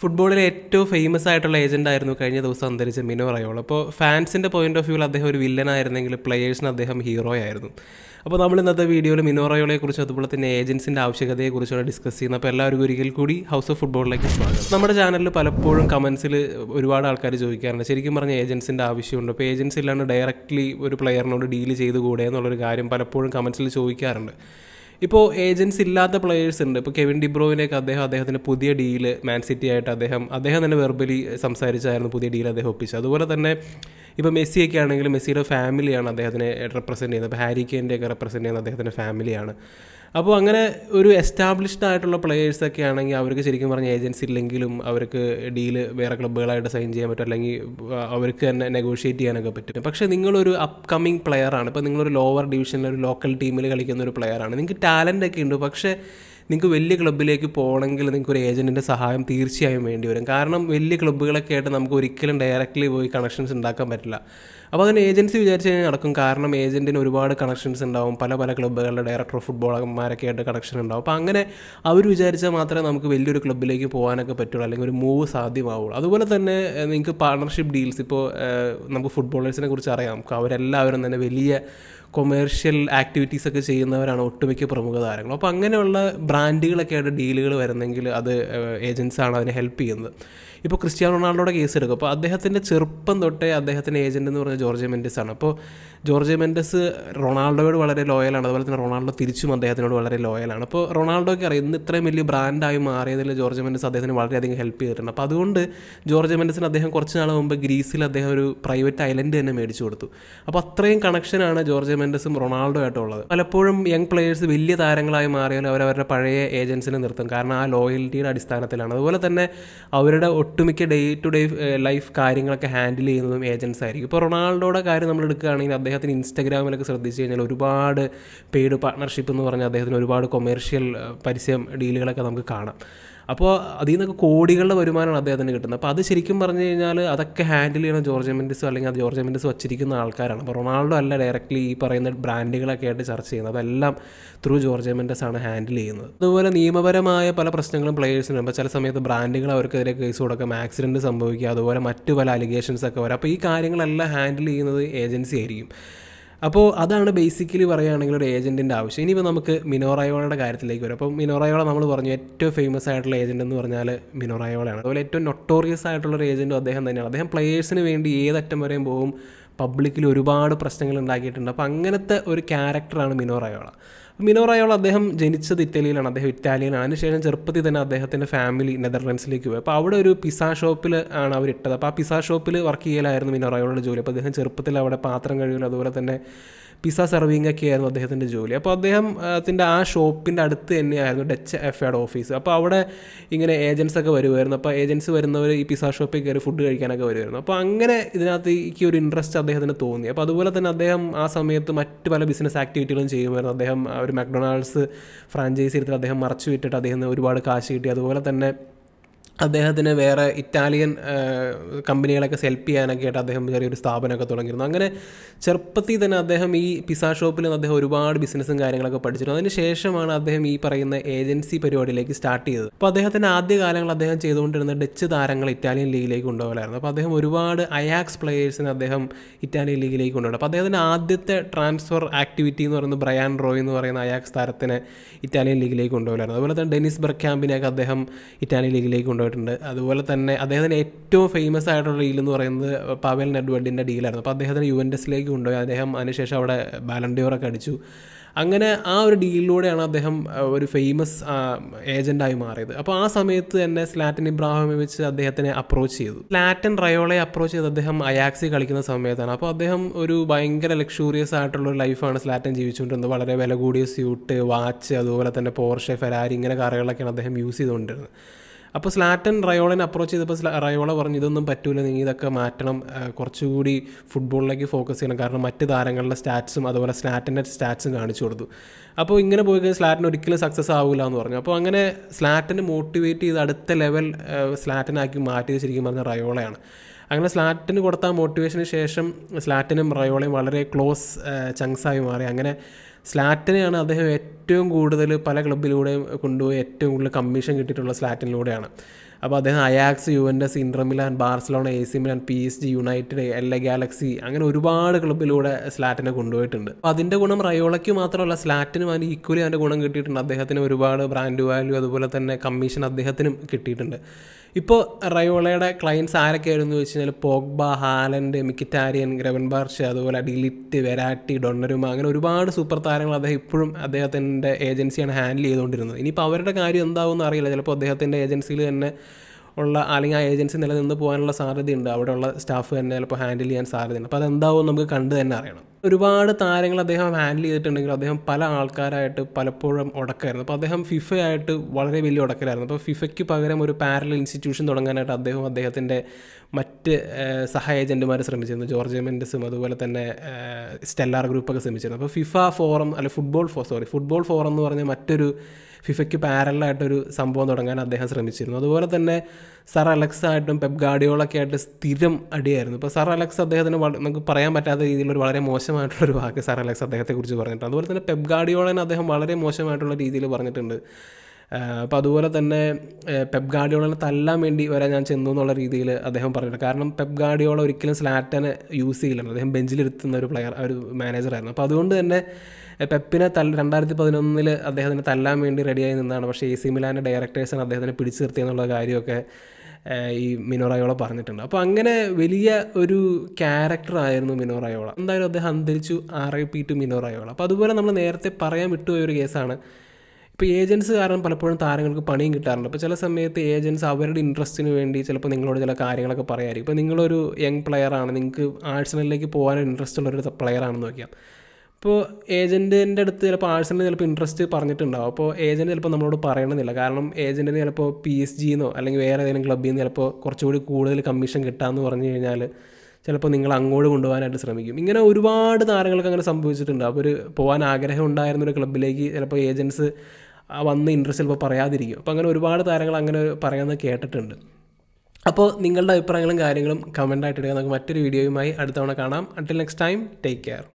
ഫുട്ബോളിലെ ഏറ്റവും ഫേമസ് ആയിട്ടുള്ള ഏജന്റ് ആയിരുന്നു കഴിഞ്ഞ ദിവസം അന്തരിച്ച മിനോ റയോൾ അപ്പോൾ ഫാൻസിൻ്റെ പോയിന്റ് ഓഫ് വ്യൂവിൽ അദ്ദേഹം ഒരു വില്ലനായിരുന്നെങ്കിൽ പ്ലെയേഴ്സിന് അദ്ദേഹം ഹീറോ ആയിരുന്നു അപ്പോൾ നമ്മൾ ഇന്നത്തെ വീഡിയോയിൽ മിനോ റയോളെ കുറിച്ച് അതുപോലെ തന്നെ ഏജൻസിൻ്റെ ആവശ്യകതയെക്കുറിച്ചാണ് ഡിസ്കസ് ചെയ്യുന്നത് അപ്പോൾ എല്ലാവരും ഒരിക്കൽ കൂടി ഹൗസ് ഓഫ് ഫുട്ബോളിലേക്ക് സ്വാഗതം നമ്മുടെ ചാനലിൽ പലപ്പോഴും കമൻസിൽ ഒരുപാട് ആൾക്കാർ ചോദിക്കാറുണ്ട് ശരിക്കും പറഞ്ഞ ഏജൻസിൻ്റെ ആവശ്യമുണ്ട് അപ്പോൾ ഏജൻസി ഇല്ലാണ്ട് ഡയറക്റ്റ്ലി ഒരു പ്ലെയറിനോട് ഡീൽ ചെയ്ത് കൂടെ എന്നുള്ളൊരു കാര്യം പലപ്പോഴും കമൻസിൽ ചോദിക്കാറുണ്ട് ഇപ്പോൾ ഏജൻസ് ഇല്ലാത്ത പ്ലെയേഴ്സ് ഉണ്ട് ഇപ്പോൾ കെവിൻ ഡിബ്രോവിനെയൊക്കെ അദ്ദേഹം അദ്ദേഹത്തിൻ്റെ പുതിയ ഡീല് മാൻ സിറ്റി ആയിട്ട് അദ്ദേഹം അദ്ദേഹം തന്നെ വെർബലി സംസാരിച്ചായിരുന്നു പുതിയ ഡീൽ അദ്ദേഹം ഒപ്പിച്ചത് അതുപോലെ തന്നെ ഇപ്പോൾ മെസ്സിയൊക്കെ ആണെങ്കിലും മെസ്സിയുടെ ഫാമിലിയാണ് അദ്ദേഹത്തിനെ റെപ്രസെൻറ്റ് ചെയ്യുന്നത് ഇപ്പോൾ ഹാരി കെയിൻ്റെയൊക്കെ റെപ്രസെൻറ്റ് ചെയ്യുന്നത് അദ്ദേഹത്തിൻ്റെ ഫാമിലിയാണ് അപ്പോൾ അങ്ങനെ ഒരു എസ്റ്റാബ്ലിഷ്ഡ് ആയിട്ടുള്ള പ്ലെയേഴ്സൊക്കെ ആണെങ്കിൽ അവർക്ക് ശരിക്കും പറഞ്ഞ ഏജൻസി ഇല്ലെങ്കിലും അവർക്ക് ഡീല് വേറെ ക്ലബ്ബുകളായിട്ട് സൈൻ ചെയ്യാൻ പറ്റും അല്ലെങ്കിൽ അവർക്ക് തന്നെ നെഗോഷിയേറ്റ് ചെയ്യാനൊക്കെ പറ്റും പക്ഷേ നിങ്ങളൊരു അപ്കമിങ് പ്ലെയറാണ് ഇപ്പോൾ നിങ്ങളൊരു ലോവർ ഡിവിഷനിൽ ഒരു ലോക്കൽ ടീമിൽ കളിക്കുന്ന ഒരു പ്ലെയറാണ് നിങ്ങൾക്ക് ടാലൻ്റ് ഒക്കെ ഉണ്ട് പക്ഷേ നിങ്ങൾക്ക് വലിയ ക്ലബ്ബിലേക്ക് പോകണമെങ്കിൽ നിങ്ങൾക്ക് ഒരു ഏജൻറ്റിൻ്റെ സഹായം തീർച്ചയായും വേണ്ടി വരും കാരണം വലിയ ക്ലബ്ബുകളൊക്കെ ആയിട്ട് നമുക്ക് ഒരിക്കലും ഡയറക്റ്റ്ലി പോയി കണക്ഷൻസ് ഉണ്ടാക്കാൻ പറ്റില്ല അപ്പോൾ അതിന് ഏജൻസി വിചാരിച്ച് കഴിഞ്ഞാൽ നടക്കും കാരണം ഏജൻറ്റിന് ഒരുപാട് കണക്ഷൻസ് ഉണ്ടാവും പല പല ക്ലബ്ബുകളുടെ ഡയറക്ടർ ഓഫ് ഫുട്ബോളർമാരൊക്കെ ആയിട്ട് കണക്ഷൻ ഉണ്ടാവും അപ്പോൾ അങ്ങനെ അവർ വിചാരിച്ചാൽ മാത്രമേ നമുക്ക് വലിയൊരു ക്ലബ്ബിലേക്ക് പോകാനൊക്കെ പറ്റുള്ളൂ അല്ലെങ്കിൽ ഒരു മൂവ് സാധ്യമാവുള്ളൂ അതുപോലെ തന്നെ നിങ്ങൾക്ക് പാർട്ണർഷിപ്പ് ഡീൽസ് ഇപ്പോൾ നമുക്ക് ഫുട്ബോളേഴ്സിനെ കുറിച്ച് അറിയാം അവരെല്ലാവരും തന്നെ വലിയ കൊമേഴ്ഷ്യൽ ആക്ടിവിറ്റീസ് ഒക്കെ ചെയ്യുന്നവരാണ് ഒട്ടുമിക്ക പ്രമുഖ താരങ്ങൾ അപ്പോൾ അങ്ങനെയുള്ള ബ്രാൻഡുകളൊക്കെ ആയിട്ട് ഡീലുകൾ വരുന്നെങ്കിൽ അത് ഏജൻസാണ് അതിനെ ഹെൽപ്പ് ചെയ്യുന്നത് ഇപ്പോൾ ക്രിസ്ത്യാനോ റൊണാൾഡോയുടെ കേസ് എടുക്കും അപ്പോൾ അദ്ദേഹത്തിൻ്റെ ചെറുപ്പം തൊട്ടേ അദ്ദേഹത്തിൻ്റെ ഏജൻറ്റ് എന്ന് പറഞ്ഞാൽ ജോർജ് മെൻഡസ് ആണ് അപ്പോൾ ജോർജ് മെൻഡസ് റൊണാൾഡോയോട് വളരെ ലോയലാണ് അതുപോലെ തന്നെ റൊണാൾഡോ തിരിച്ചും അദ്ദേഹത്തിനോട് വളരെ ലോയലാണ് അപ്പോൾ റൊണാൾഡോയ്ക്ക് അറിയാം ഇന്ന് ഇത്രയും വലിയ ബ്രാൻഡായി മാറിയതിൽ ജോർജ് മെൻഡസ് അദ്ദേഹത്തിന് വളരെയധികം ഹെൽപ്പ് ചെയ്തിട്ടുണ്ട് അപ്പോൾ അതുകൊണ്ട് ജോർജ് മെൻഡസിന് അദ്ദേഹം കുറച്ച് നാൾ മുമ്പ് ഗ്രീസിൽ അദ്ദേഹം ഒരു പ്രൈവറ്റ് ഐലൻഡ് തന്നെ മേടിച്ചു കൊടുത്തു അപ്പോൾ അത്രയും കണക്ഷനാണ് ജോർജ് മെൻഡസും റൊണാൾഡോ ആയിട്ടുള്ളത് പലപ്പോഴും യങ് പ്ലേയേഴ്സ് വലിയ താരങ്ങളായി മാറിയാലും അവർ അവരുടെ പഴയ ഏജൻസിനെ നിർത്തും കാരണം ആ ലോയൽറ്റിയുടെ അടിസ്ഥാനത്തിലാണ് അതുപോലെ തന്നെ അവരുടെ ഒട്ടുമിക്ക ഡേ ടു ഡേ ലൈഫ് കാര്യങ്ങളൊക്കെ ഹാൻഡിൽ ചെയ്യുന്നതും ഏജൻസ് ആയിരിക്കും ഇപ്പോൾ റൊണാൾഡോയുടെ കാര്യം നമ്മൾ എടുക്കുകയാണെങ്കിൽ അദ്ദേഹത്തിന് ഇൻസ്റ്റഗ്രാമിലൊക്കെ ശ്രദ്ധിച്ച് കഴിഞ്ഞാൽ ഒരുപാട് പെയ്ഡ് പാർട്ട്ണർഷിപ്പ് എന്ന് പറഞ്ഞാൽ അദ്ദേഹത്തിന് ഒരുപാട് കൊമേഴ്ഷ്യൽ പരസ്യം ഡീലുകളൊക്കെ നമുക്ക് കാണാം അപ്പോൾ അതിൽ നിന്നൊക്കെ കോടികളുടെ വരുമാനമാണ് അദ്ദേഹത്തിന് കിട്ടുന്നത് അപ്പോൾ അത് ശരിക്കും പറഞ്ഞു കഴിഞ്ഞാൽ അതൊക്കെ ഹാൻഡിൽ ചെയ്യുന്ന ജോർജ് മെൻഡിസോ അല്ലെങ്കിൽ അത് ജോർജ് മെൻഡിസ് വച്ചിരിക്കുന്ന ആൾക്കാരാണ് അപ്പോൾ റൊണാൾഡോ അല്ല ഡയറക്റ്റ്ലി ഈ പറയുന്ന ബ്രാൻഡുകളൊക്കെ ആയിട്ട് ചർച്ച ചെയ്യുന്നത് അതെല്ലാം ത്രൂ ജോർജ് മെൻഡസ് ആണ് ഹാൻഡിൽ ചെയ്യുന്നത് അതുപോലെ നിയമപരമായ പല പ്രശ്നങ്ങളും പ്ലേയേഴ്സിന് അപ്പോൾ ചില സമയത്ത് ബ്രാൻഡുകൾ അവർക്കെതിരെ കേസ് കൊടുക്കാം ആക്സിഡൻറ്റ് സംഭവിക്കുക അതുപോലെ മറ്റു പല അലിഗേഷൻസ് ഒക്കെ വരും അപ്പോൾ ഈ കാര്യങ്ങളെല്ലാം ഹാൻഡിൽ ചെയ്യുന്നത് ഏജൻസി ആയിരിക്കും അപ്പോൾ അതാണ് ബേസിക്കലി പറയുകയാണെങ്കിൽ ഒരു ഏജൻറ്റിൻ്റെ ആവശ്യം ഇനിയിപ്പോൾ നമുക്ക് മിനോറയോളയുടെ കാര്യത്തിലേക്ക് വരും അപ്പോൾ മിനോറയോള നമ്മൾ പറഞ്ഞു ഏറ്റവും ഫേമസ് ആയിട്ടുള്ള ഏജൻറ്റ് എന്ന് പറഞ്ഞാൽ മിനോറയോളയാണ് അതുപോലെ ഏറ്റവും നൊട്ടോറിയസ് ആയിട്ടുള്ള ഒരു ഏജൻറ്റും അദ്ദേഹം തന്നെയാണ് അദ്ദേഹം പ്ലേയേഴ്സിന് വേണ്ടി ഏതറ്റം വരെയും പോകും പബ്ലിക്കിൽ ഒരുപാട് പ്രശ്നങ്ങൾ ഉണ്ടാക്കിയിട്ടുണ്ട് അപ്പോൾ അങ്ങനത്തെ ഒരു ക്യാരക്ടറാണ് മിനോറയോള മിനോറയോൾ അദ്ദേഹം ജനിച്ചത് ഇറ്റലിയിലാണ് അദ്ദേഹം ഇറ്റാലിയനാണ് അതിനുശേഷം ചെറുപ്പത്തിൽ തന്നെ അദ്ദേഹത്തിൻ്റെ ഫാമിലി നെതർലൻഡ്സിലേക്ക് പോയി അപ്പോൾ അവിടെ ഒരു പിസ ഷോപ്പിൽ ആണ് അവർ ഇട്ടത് അപ്പോൾ ആ പിസ ഷോപ്പിൽ വർക്ക് ചെയ്യലായിരുന്നു മിനോറയോളുടെ ജോലി അപ്പോൾ അദ്ദേഹം ചെറുപ്പത്തിൽ അവിടെ പാത്രം കഴുകലും അതുപോലെ തന്നെ പിസ സർവിങ് ഒക്കെ ആയിരുന്നു അദ്ദേഹത്തിൻ്റെ ജോലി അപ്പോൾ അദ്ദേഹം അതിൻ്റെ ആ ഷോപ്പിൻ്റെ അടുത്ത് തന്നെയായിരുന്നു ഡച്ച് എഫ് എയുടെ ഓഫീസ് അപ്പോൾ അവിടെ ഇങ്ങനെ ഏജൻസ് ഒക്കെ വരുമായിരുന്നു അപ്പോൾ ഏജൻസ് വരുന്നവർ ഈ പിസ ഷോപ്പിൽ കയറി ഫുഡ് കഴിക്കാനൊക്കെ വരുമായിരുന്നു അപ്പോൾ അങ്ങനെ ഇതിനകത്ത് എനിക്ക് ഒരു ഇൻട്രസ്റ്റ് അദ്ദേഹത്തിന് തോന്നി അപ്പോൾ അതുപോലെ തന്നെ അദ്ദേഹം ആ സമയത്ത് മറ്റ് പല ബിസിനസ് ആക്ടിവിറ്റികളും ചെയ്യുമായിരുന്നു അദ്ദേഹം ഒരു മക്ഡൊണാൾഡ്സ് ഫ്രാഞ്ചൈസി എടുത്തിട്ട് അദ്ദേഹം മറച്ചു വിട്ടിട്ട് അദ്ദേഹത്തിന് ഒരുപാട് കാശ് കിട്ടി അതുപോലെ തന്നെ അദ്ദേഹത്തിന് വേറെ ഇറ്റാലിയൻ കമ്പനികളൊക്കെ ഹെൽപ്പ് ചെയ്യാനൊക്കെ ആയിട്ട് അദ്ദേഹം ചെറിയൊരു സ്ഥാപനമൊക്കെ തുടങ്ങിയിരുന്നു അങ്ങനെ ചെറുപ്പത്തിൽ തന്നെ അദ്ദേഹം ഈ പിസ ഷോപ്പിൽ നിന്ന് അദ്ദേഹം ഒരുപാട് ബിസിനസ്സും കാര്യങ്ങളൊക്കെ പഠിച്ചിരുന്നു അതിന് ശേഷമാണ് അദ്ദേഹം ഈ പറയുന്ന ഏജൻസി പരിപാടിയിലേക്ക് സ്റ്റാർട്ട് ചെയ്തത് അപ്പോൾ അദ്ദേഹത്തിൻ്റെ ആദ്യ കാലങ്ങൾ അദ്ദേഹം ചെയ്തുകൊണ്ടിരുന്ന ഡച്ച് താരങ്ങൾ ഇറ്റാലിയൻ ലീഗിലേക്ക് കൊണ്ടുപോകലായിരുന്നു അപ്പോൾ അദ്ദേഹം ഒരുപാട് അയാക്സ് പ്ലേയേഴ്സിനെ അദ്ദേഹം ഇറ്റാലിയൻ ലീഗിലേക്ക് കൊണ്ടുപോകും അപ്പോൾ അദ്ദേഹത്തിൻ്റെ ആദ്യത്തെ ട്രാൻസ്ഫർ ആക്ടിവിറ്റി എന്ന് പറയുന്നത് ബ്രയാൻ റോയ് എന്ന് പറയുന്ന അയാക്സ് താരത്തിനെ ഇറ്റാലിയൻ ലീഗിലേക്ക് കൊണ്ടുപോകലായിരുന്നു അതുപോലെ തന്നെ ഡെനിസ് ബർക്യാമ്പിനെയൊക്കെ അദ്ദേഹം ഇറ്റാലിയൻ ലീഗിലേക്ക് കൊണ്ടുപോയി കൊണ്ടുപോയിട്ടുണ്ട് അതുപോലെ തന്നെ അദ്ദേഹത്തിന് ഏറ്റവും ഫേമസ് ആയിട്ടുള്ള ഡീൽ എന്ന് പറയുന്നത് പവൽ നെഡ്വഡിൻ്റെ ഡീലായിരുന്നു അപ്പോൾ അദ്ദേഹത്തിന് യു എൻ എസിലേക്ക് കൊണ്ടുപോയി അദ്ദേഹം അതിനുശേഷം അവിടെ ബാലൻഡിയോറൊക്കെ അടിച്ചു അങ്ങനെ ആ ഒരു ഡീലിലൂടെയാണ് അദ്ദേഹം ഒരു ഫേമസ് ഏജൻ്റായി മാറിയത് അപ്പോൾ ആ സമയത്ത് തന്നെ സ്ലാറ്റൻ ഇബ്രാഹിമോവിച്ച് അദ്ദേഹത്തിനെ അപ്രോച്ച് ചെയ്തു സ്ലാറ്റൻ റയോളെ അപ്രോച്ച് ചെയ്ത് അദ്ദേഹം അയാക്സി കളിക്കുന്ന സമയത്താണ് അപ്പോൾ അദ്ദേഹം ഒരു ഭയങ്കര ലക്ഷൂറിയസ് ആയിട്ടുള്ള ഒരു ലൈഫാണ് സ്ലാറ്റൻ ജീവിച്ചുകൊണ്ടിരുന്നത് വളരെ വില കൂടിയ സ്യൂട്ട് വാച്ച് അതുപോലെ തന്നെ പോർഷെ ഫെരാരി ഇങ്ങനെ കാറുകളൊക്കെയാണ് അദ്ദേഹം യൂസ് ചെയ്തുകൊണ്ടിരുന്നത് അപ്പോൾ സ്ലാറ്റൻ റയോളിനെ അപ്രോച്ച് ചെയ്തപ്പോൾ റയോള പറഞ്ഞു ഇതൊന്നും പറ്റൂല നീ ഇതൊക്കെ മാറ്റണം കുറച്ചുകൂടി ഫുട്ബോളിലേക്ക് ഫോക്കസ് ചെയ്യണം കാരണം മറ്റ് താരങ്ങളുടെ സ്റ്റാറ്റ്സും അതുപോലെ സ്ലാറ്റിൻ്റെ സ്റ്റാറ്റ്സും കാണിച്ചു കൊടുത്തു അപ്പോൾ ഇങ്ങനെ പോയി കഴിഞ്ഞാൽ സ്ലാറ്റിന് ഒരിക്കലും സക്സസ് ആവില്ല എന്ന് പറഞ്ഞു അപ്പോൾ അങ്ങനെ സ്ലാറ്റിനെ മോട്ടിവേറ്റ് ചെയ്ത് അടുത്ത ലെവൽ സ്ലാറ്റിനാക്കി മാറ്റിയത് ശരിക്കും പറഞ്ഞാൽ റയോളയാണ് അങ്ങനെ സ്ലാറ്റിന് കൊടുത്ത മോട്ടിവേഷന് ശേഷം സ്ലാറ്റിനും റയോളയും വളരെ ക്ലോസ് ചങ്സായി മാറി അങ്ങനെ സ്ലാറ്റിനെയാണ് അദ്ദേഹം ഏറ്റവും കൂടുതൽ പല ക്ലബിലൂടെയും കൊണ്ടുപോയി ഏറ്റവും കൂടുതൽ കമ്മീഷൻ കിട്ടിയിട്ടുള്ള സ്ലാറ്റിനിലൂടെയാണ് അപ്പോൾ അദ്ദേഹം Ajax Juventus Inter Milan Barcelona A C Milan P S G United L A Galaxy അങ്ങനെ ഒരുപാട് ക്ലബ്ബിലൂടെ സ്ലാറ്റിനെ കൊണ്ടുപോയിട്ടുണ്ട് അപ്പോൾ അതിൻ്റെ ഗുണം റയോളയ്ക്ക് മാത്രമല്ല സ്ലാറ്റിനും അതിന് ഈക്വലി അതിൻ്റെ ഗുണം കിട്ടിയിട്ടുണ്ട് അദ്ദേഹത്തിന് ഒരുപാട് ബ്രാൻഡ് വാല്യൂ അതുപോലെ തന്നെ കമ്മീഷൻ അദ്ദേഹത്തിനും കിട്ടിയിട്ടുണ്ട് ഇപ്പോൾ റയോളയുടെ ക്ലയൻസ് ആരൊക്കെയായിരുന്നു വെച്ച് കഴിഞ്ഞാൽ പോഗ്ബ ഹാലൻഡ് മിക്കിറ്റാരിയൻ ഗ്രവൻ ബാർഷ അതുപോലെ ഡിലിറ്റ് വെരാറ്റി ഡൊണ്ണരുമ അങ്ങനെ ഒരുപാട് സൂപ്പർ താരങ്ങൾ അദ്ദേഹം ഇപ്പോഴും അദ്ദേഹത്തിൻ്റെ ഏജൻസിയാണ് ഹാൻഡിൽ ചെയ്തുകൊണ്ടിരുന്നത് ഇനിയിപ്പോൾ അവരുടെ കാര്യം എന്താവുമെന്ന് അറിയില്ല ചിലപ്പോൾ അദ്ദേഹത്തിൻ്റെ ഏജൻസിയിൽ തന്നെ ഉള്ള അല്ലെങ്കിൽ ആ ഏജൻസി നിലനിന്ന് പോകാനുള്ള സാധ്യതയുണ്ട് അവിടെയുള്ള സ്റ്റാഫ് തന്നെ ചിലപ്പോൾ ഹാൻഡിൽ ചെയ്യാൻ സാധ്യതയുണ്ട് അപ്പോൾ അതെന്താവും നമുക്ക് കണ്ടു തന്നെ അറിയണം ഒരുപാട് താരങ്ങൾ അദ്ദേഹം ഹാൻഡിൽ ചെയ്തിട്ടുണ്ടെങ്കിൽ അദ്ദേഹം പല ആൾക്കാരായിട്ട് പലപ്പോഴും ഉടക്കായിരുന്നു അപ്പോൾ അദ്ദേഹം ഫിഫയായിട്ട് വളരെ വലിയ ഉടക്കലായിരുന്നു അപ്പോൾ ഫിഫയ്ക്ക് പകരം ഒരു പാരലൽ ഇൻസ്റ്റിറ്റ്യൂഷൻ തുടങ്ങാനായിട്ട് അദ്ദേഹം അദ്ദേഹത്തിൻ്റെ മറ്റ് സഹ ഏജൻറ്റുമാർ ശ്രമിച്ചിരുന്നു ജോർജ് മെൻഡസും അതുപോലെ തന്നെ സ്റ്റെല്ലാർ ഗ്രൂപ്പൊക്കെ ശ്രമിച്ചിരുന്നു അപ്പോൾ ഫിഫ ഫോറം അല്ലെ ഫുട്ബോൾ ഫോ സോറി ഫുട്ബോൾ ഫോറം എന്ന് പറഞ്ഞ മറ്റൊരു ഫിഫയ്ക്ക് പാരലായിട്ടൊരു സംഭവം തുടങ്ങാൻ അദ്ദേഹം ശ്രമിച്ചിരുന്നു അതുപോലെ തന്നെ സർ അലക്സ് ആയിട്ടും പെപ് ഗാഡിയോളൊക്കെ ആയിട്ട് സ്ഥിരം അടിയായിരുന്നു ഇപ്പോൾ സർ അലക്സ് അദ്ദേഹത്തിന് നമുക്ക് പറയാൻ പറ്റാത്ത രീതിയിലൊരു വളരെ മോശമായിട്ടുള്ളൊരു വാക്ക് സർ അലക്സ് അദ്ദേഹത്തെക്കുറിച്ച് പറഞ്ഞിട്ടുണ്ട് അതുപോലെ തന്നെ പെപ് ഗാഡിയോളനെ അദ്ദേഹം വളരെ മോശമായിട്ടുള്ള രീതിയിൽ പറഞ്ഞിട്ടുണ്ട് അപ്പോൾ അതുപോലെ തന്നെ പെപ് ഗാഡിയോളനെ തല്ലാൻ വേണ്ടി വരെ ഞാൻ ചെന്നു എന്നുള്ള രീതിയിൽ അദ്ദേഹം പറഞ്ഞിട്ടുണ്ട് കാരണം പെപ് ഗാഡിയോള ഒരിക്കലും സ്ലാറ്റനെ യൂസ് ചെയ്യില്ല അദ്ദേഹം ബെഞ്ചിലിരുത്തുന്ന ഒരു പ്ലെയർ ഒരു മാനേജറായിരുന്നു അപ്പോൾ അതുകൊണ്ട് തന്നെ പെപ്പിനെ തല്ല രണ്ടായിരത്തി പതിനൊന്നിൽ അദ്ദേഹത്തിന് തല്ലാൻ വേണ്ടി റെഡിയായി നിന്നാണ് പക്ഷേ എ സി മിലാൻ്റെ ഡയറക്ടേഴ്സിന് അദ്ദേഹത്തിനെ പിടിച്ചു നിർത്തിയെന്നുള്ള കാര്യമൊക്കെ ഈ മിനോറയോള പറഞ്ഞിട്ടുണ്ട് അപ്പോൾ അങ്ങനെ വലിയ ഒരു ക്യാരക്ടറായിരുന്നു മിനോറയോള എന്തായാലും അദ്ദേഹം അന്തരിച്ചു R I P to Mino Raiola അപ്പോൾ അതുപോലെ നമ്മൾ നേരത്തെ പറയാൻ വിട്ടുപോയ ഒരു കേസാണ് ഇപ്പോൾ ഏജൻസ് കാരണം പലപ്പോഴും താരങ്ങൾക്ക് പണിയും കിട്ടാറുണ്ട് അപ്പോൾ ചില സമയത്ത് ഏജൻസ് അവരുടെ ഇൻട്രസ്റ്റിന് വേണ്ടി ചിലപ്പോൾ നിങ്ങളോട് ചില കാര്യങ്ങളൊക്കെ പറയായിരിക്കും ഇപ്പോൾ നിങ്ങളൊരു യങ് പ്ലെയറാണ് നിങ്ങൾക്ക് ആഴ്സണലിലേക്ക് പോകാൻ ഇൻട്രസ്റ്റ് ഉള്ളൊരു പ്ലെയർ ആണെന്ന് നോക്കിയാൽ ഇപ്പോൾ ഏജൻറ്റിൻ്റെ അടുത്ത് ചിലപ്പോൾ ആഴ്സണലിന് ചിലപ്പോൾ ഇൻട്രസ്റ്റ് പറഞ്ഞിട്ടുണ്ടാവും അപ്പോൾ ഏജൻറ്റ് ചിലപ്പോൾ നമ്മളോട് പറയണമെന്നില്ല കാരണം ഏജൻറ്റിന് ചിലപ്പോൾ പി എസ് ജിന്നോ അല്ലെങ്കിൽ വേറെ ഏതെങ്കിലും ക്ലബ്ബിൽ നിന്ന് ചിലപ്പോൾ കുറച്ചുകൂടി കൂടുതൽ കമ്മീഷൻ കിട്ടാമെന്ന് പറഞ്ഞു കഴിഞ്ഞാൽ ചിലപ്പോൾ നിങ്ങൾ അങ്ങോട്ട് കൊണ്ടുപോകാനായിട്ട് ശ്രമിക്കും ഇങ്ങനെ ഒരുപാട് താരങ്ങൾക്ക് അങ്ങനെ സംഭവിച്ചിട്ടുണ്ട് അവർ പോകാൻ ആഗ്രഹം ഉണ്ടായിരുന്ന ഒരു ക്ലബ്ബിലേക്ക് ചിലപ്പോൾ ഏജൻസ് വന്ന് ഇൻട്രസ്റ്റ് ചിലപ്പോൾ പറയാതിരിക്കും അപ്പോൾ അങ്ങനെ ഒരുപാട് താരങ്ങൾ അങ്ങനെ പറയുന്നത് കേട്ടിട്ടുണ്ട് അപ്പോൾ നിങ്ങളുടെ അഭിപ്രായങ്ങളും കാര്യങ്ങളും കമൻ്റായിട്ട് ഇടുക നമുക്ക് മറ്റൊരു വീഡിയോയുമായി അടുത്ത തവണ കാണാം until next time take care